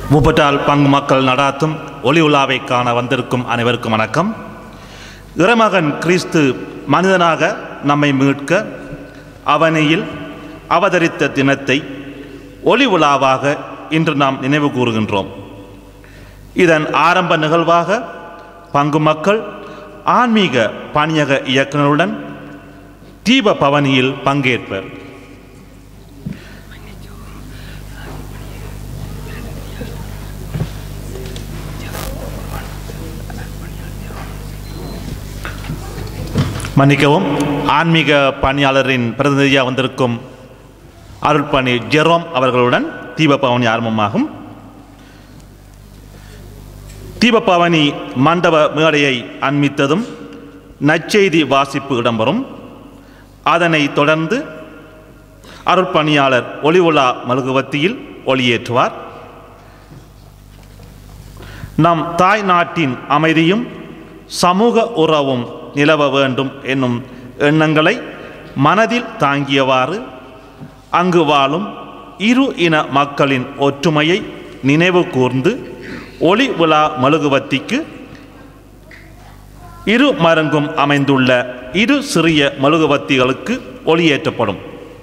முப்பட்டால் பங்கு மக்கள் நடாத்தும் ஒளி உலாவை காண வந்திருக்கும் அனைவருக்கும் வணக்கம் இறைமகன் கிறிஸ்து மனிதனாக நம்மை மீட்க அவனியில் அவதரித்த தினத்தை ஒளி உலாவாக இன்று நாம் நினைவு கூறுகின்றோம் இதன் ஆரம்ப நிகழ்வாக பங்கு மக்கள் ஆன்மீக பணியக இயக்குனருடன் தீப பவனியில் பங்கேற்பர் மன்னிக்கவும் ஆன்மீக பணியாளரின் பிரதிநிதியாக வந்திருக்கும் அருள்பணி ஜெரோம் அவர்களுடன் தீபபவனி ஆரம்பமாகும் தீபபவனி மண்டப மேடையை அண்மித்ததும் நற்செய்தி வாசிப்பு இடம்பெறும் அதனைத் தொடர்ந்து அருட்பணியாளர் ஒளிவுலா மலுகுவத்தியில் ஒளியேற்றுவார் நம் தாய் நாட்டின் அமைதியும் சமூக உறவும் நிலவ வேண்டும் என்னும் எண்ணங்களை மனதில் தாங்கியவாறு அங்கு வாழும் இரு இன மக்களின் ஒற்றுமையை நினைவு கூர்ந்து ஒளி விழா மழுகுவத்திக்கு இரு மருங்கும் அமைந்துள்ள இரு சிறிய மழுகுவத்திகளுக்கு ஒளியேற்றப்படும்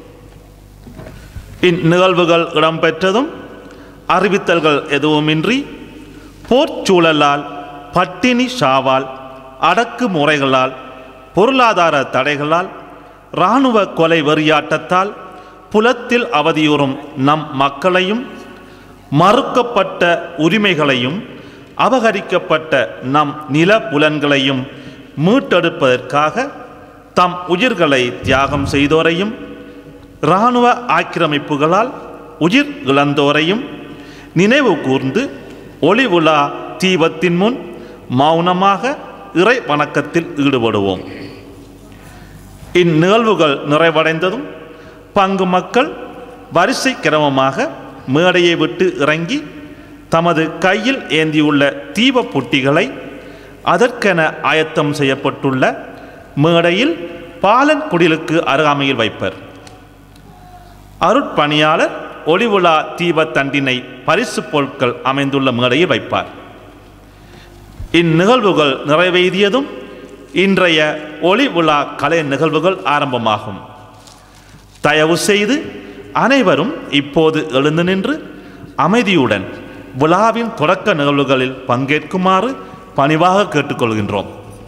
இந்நிகழ்வுகள் இடம்பெற்றதும் அறிவித்தல்கள் எதுவுமின்றி போர்ச்சூழலால் பட்டினி சாவால் அடக்குமுறைகளால் பொருளாதார தடைகளால் இராணுவ கொலை வெறியாட்டத்தால் புலத்தில் அவதியுறும் நம் மக்களையும் மறுக்கப்பட்ட உரிமைகளையும் அபகரிக்கப்பட்ட நம் நில புலன்களையும் மீட்டெடுப்பதற்காக தம் உயிர்களை தியாகம் செய்தோரையும் இராணுவ ஆக்கிரமிப்புகளால் உயிர் இழந்தோரையும் நினைவு கூர்ந்து ஒளி விழா தீபத்தின் முன் மௌனமாக இறை வணக்கத்தில் ஈடுபடுவோம் இந்நிகழ்வுகள் நிறைவடைந்ததும் பங்கு மக்கள் வரிசை கிரமமாக மேடையை விட்டு இறங்கி தமது கையில் ஏந்தியுள்ள தீப புட்டிகளை அதற்கென ஆயத்தம் செய்யப்பட்டுள்ள மேடையில் பாலன் குடிலுக்கு அருகாமையில் வைப்பர் அருட்பணியாளர் ஒளிவுலா தீபத்தண்டினை பரிசு பொருட்கள் அமைந்துள்ள மேடையில் வைப்பார் இந்நிகழ்வுகள் நிறைவேறியதும் இன்றைய ஒளி விழா கலை நிகழ்வுகள் ஆரம்பமாகும் தயவு செய்து அனைவரும் இப்போது எழுந்து நின்று அமைதியுடன் விழாவின் தொடக்க நிகழ்வுகளில் பங்கேற்குமாறு பணிவாக கேட்டுக்கொள்கின்றோம்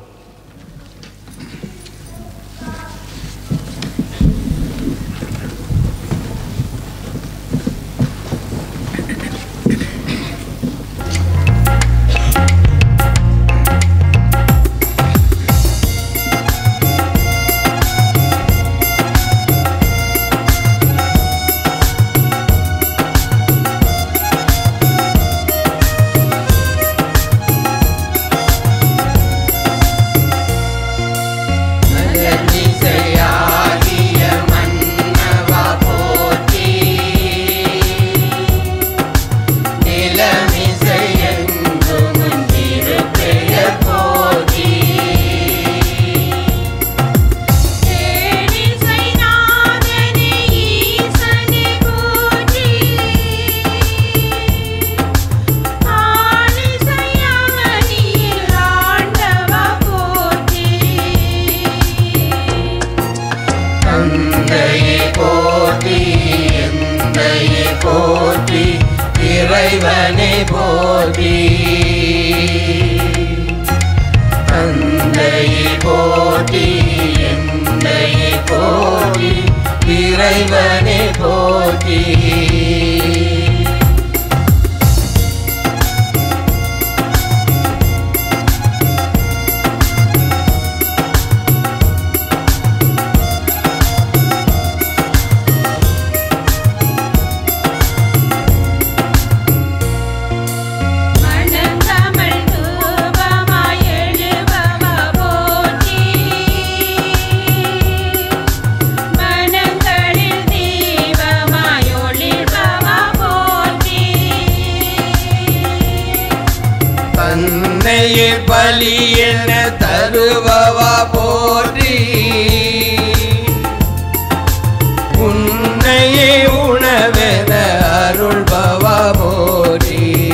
நலமிசையாகிய மன்னவா போற்றி நிலமிசையெங்கும் உன் திருப்பெயர் போற்றி தேனிசை நாதனே ஈசனே போற்றி ஆனிசை அவனியில் ஆண்டவா போற்றி தந்தையே போற்றி எந்தையே போற்றி இறைவனே போற்றி தந்தையே போற்றி எந்தையே போற்றி இறைவனே போற்றி மணந்தமிழ் தூபமாய் எழுபவா போற்றி மனங்களில் தீபமாய் ஒளிர்பவா போற்றி தன்னையே பலி என தருபவா போற்றி உன்னையே உணவென அருள்பவா போற்றி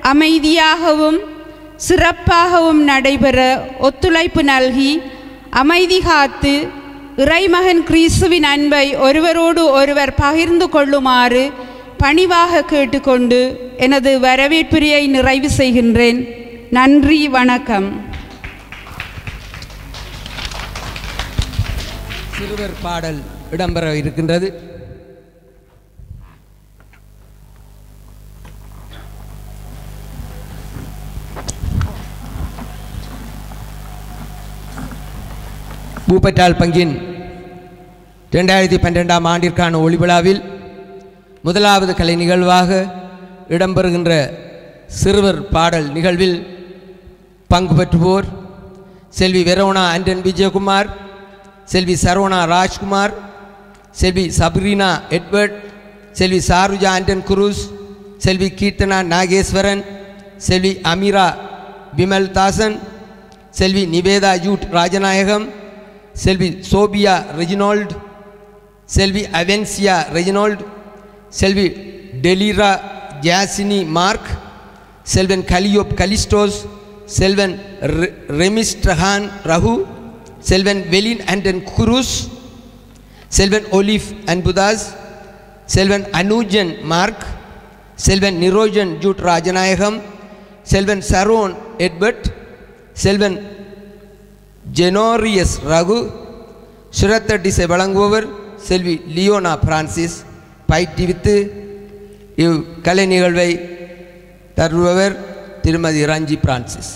அமைதியாகவும் சிறப்பாகவும் நடைபெற ஒத்துழைப்பு நல்கி அமைதி காத்து இறைமகன் கிறிஸ்துவின் அன்பை ஒருவரோடு ஒருவர் பகிர்ந்து கொள்ளுமாறு பணிவாக கேட்டுக்கொண்டு எனது வரவேற்புரையை நிறைவு செய்கின்றேன் நன்றி வணக்கம் சிறுவர் பாடல் இடம்பெற இருக்கின்றது பூப்பட்டால் பங்கின் ரெண்டாயிரத்தி பன்னிரெண்டாம் ஆண்டிற்கான ஒளிவிழாவில் முதலாவது கலை நிகழ்வாக இடம்பெறுகின்ற சிறுவர் பாடல் நிகழ்வில் பங்கு பெற்றுவோர் Selvi Verona Anton Vijayakumar Selvi Saravana Rajkumar Selvi Sabrina Edward Selvi Saruja Anton Cruz Selvi Keerthana Nageswaran Selvi Amira Vimal Dasan Selvi Nivetha Jude Rajanayagam Selvi Sophia Reginald Selvi Avencia Reginald Selvi Delira Jasini Mark Selvan Calliope Callistos Selvan ரெ- ரெமிஸ்ட்ரஹான் Ragu Selvan Welin Anton Cruz Selvan Olive Anbudas Selvan Anujan Mark Selvan Nirojan Jude Rajanayagam Selvan Sharon Edward Selvan ஜெனோரியஸ் ரகு சுரத்த டிசை வழங்குபவர் செல்வி லியோனா பிரான்சிஸ் பயிற்றுவித்து இவ் கலை நிகழ்வை தருபவர் திருமதி ரஞ்சி பிரான்சிஸ்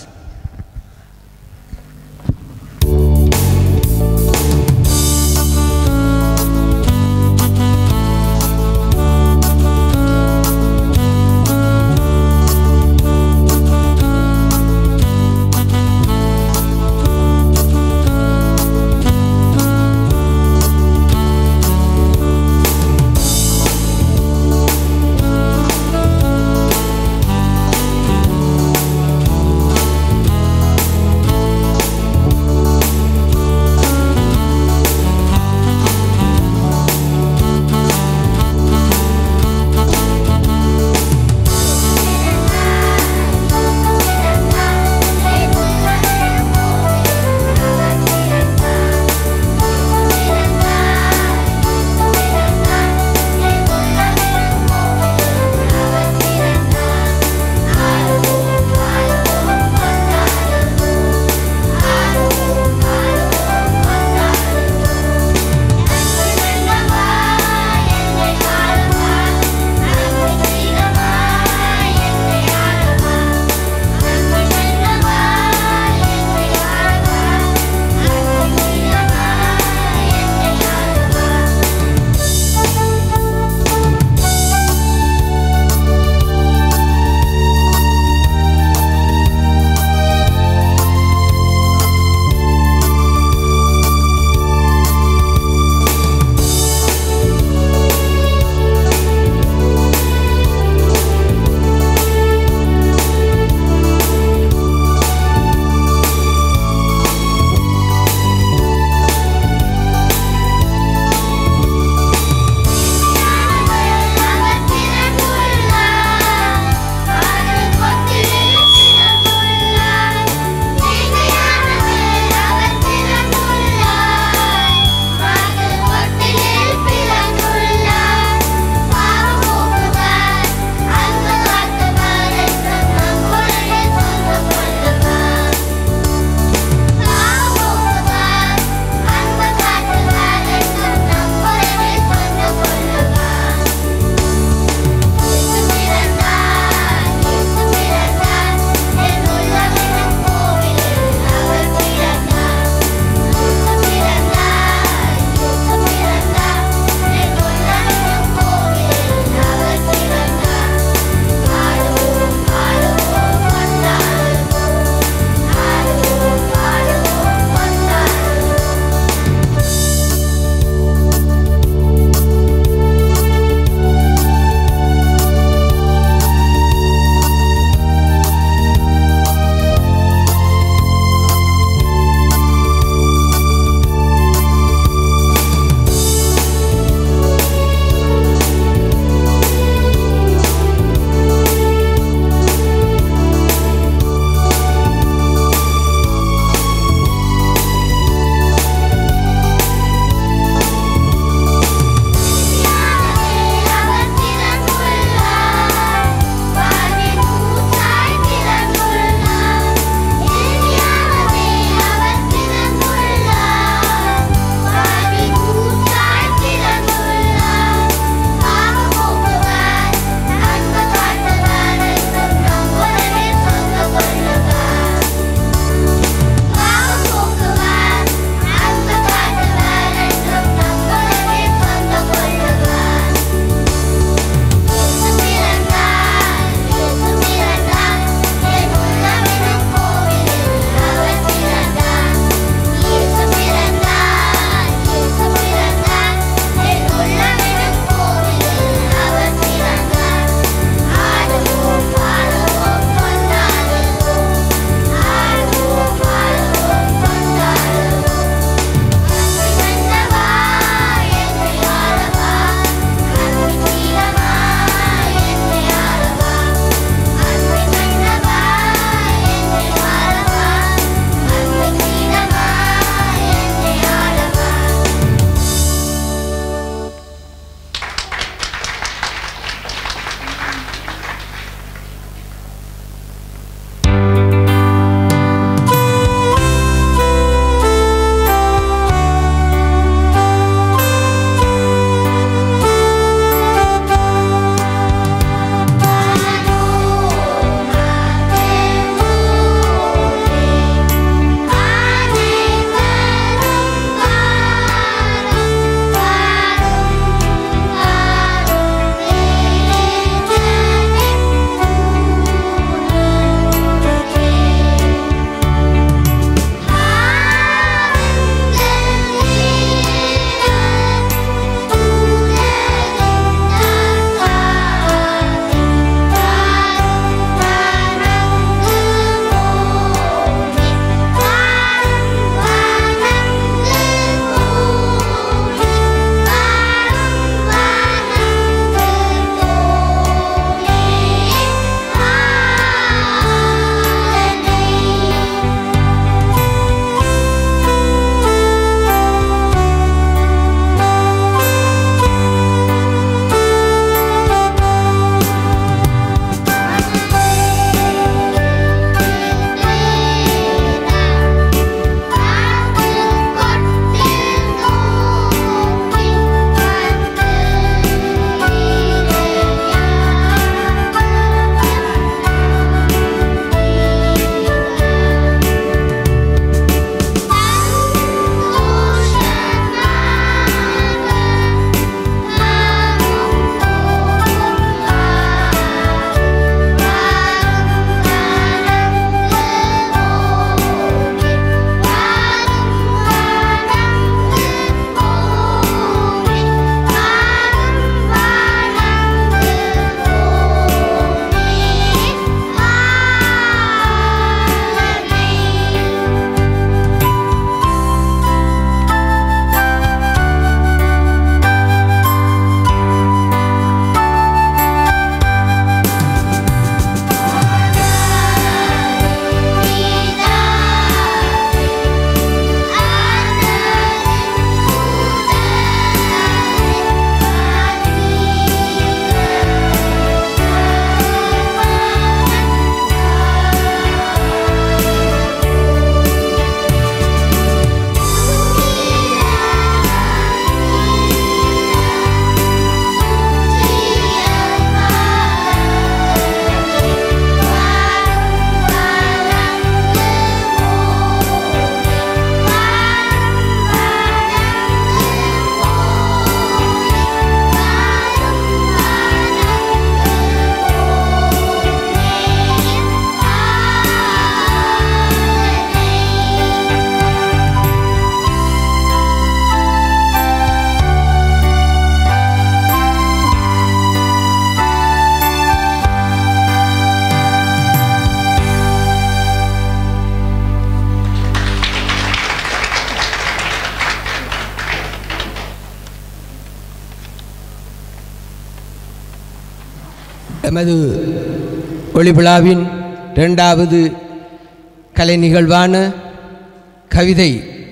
எமது ஒளிவிழாவின் இரண்டாவது கலை நிகழ்வான கவிதை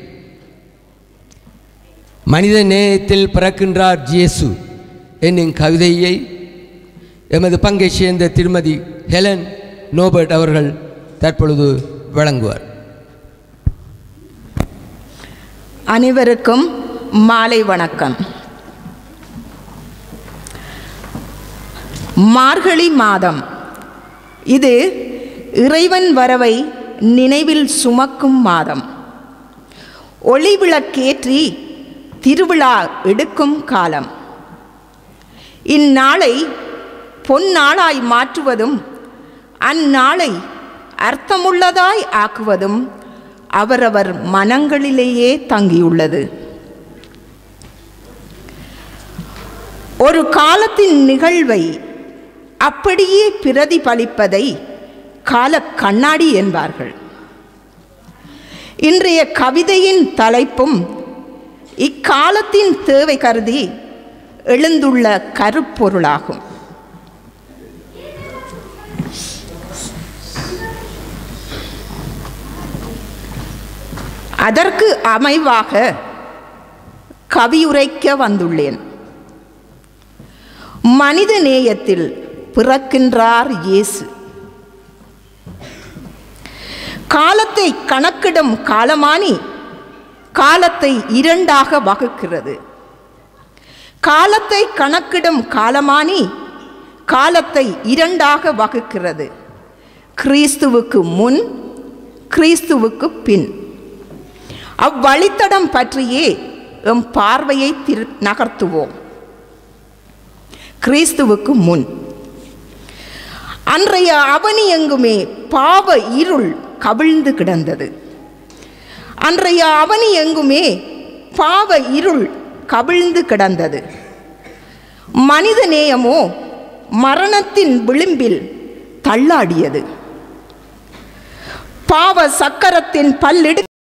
மனித நேயத்தில் பிறக்கின்றார் இயேசு என்னும் கவிதையை எமது பங்கை சேர்ந்த திருமதி ஹெலன் நோபர்ட் அவர்கள் தற்பொழுது வழங்குவார் அனைவருக்கும் மாலை வணக்கம் மார்கழி மாதம் இது இறைவன் வரவை நினைவில் சுமக்கும் மாதம் ஒளி விளக்கேற்றி திருவிழா எடுக்கும் காலம் இந்நாளை பொன்னாளாய் மாற்றுவதும் அந்நாளை அர்த்தமுள்ளதாய் ஆக்குவதும் அவரவர் மனங்களிலேயே தங்கியுள்ளது ஒரு காலத்தின் நிகழ்வை அப்படியே பிரதிபலிப்பதை கால கண்ணாடி என்பார்கள் இன்றைய கவிதையின் தலைப்பும் இக்காலத்தின் தேவை கருதி எழுந்துள்ள கருப்பொருளாகும் அதற்கு அமைவாக கவியுரைக்க வந்துள்ளேன் மனித நேயத்தில் பிறக்கின்றார் இயேசு காலத்தை கணக்கிடும் காலமானி காலத்தை இரண்டாக வகுக்கிறது காலத்தை கணக்கிடும் காலமானி காலத்தை இரண்டாக வகுக்கிறது கிறிஸ்துவுக்கு முன் கிறிஸ்துவுக்கு பின் அவ்வழித்தடம் பற்றியே எம் பார்வையை திரு நகர்த்துவோம் கிறிஸ்துவுக்கு முன் அன்றைய அவனி எங்குமே பாவ இருள் கவிழ்ந்து கிடந்தது அன்றைய அவனி எங்குமே பாவ இருள் கவிழ்ந்து கிடந்தது மனித நேயமோ மரணத்தின் விளிம்பில் தள்ளாடியது பாவ சக்கரத்தின் பல்லெடு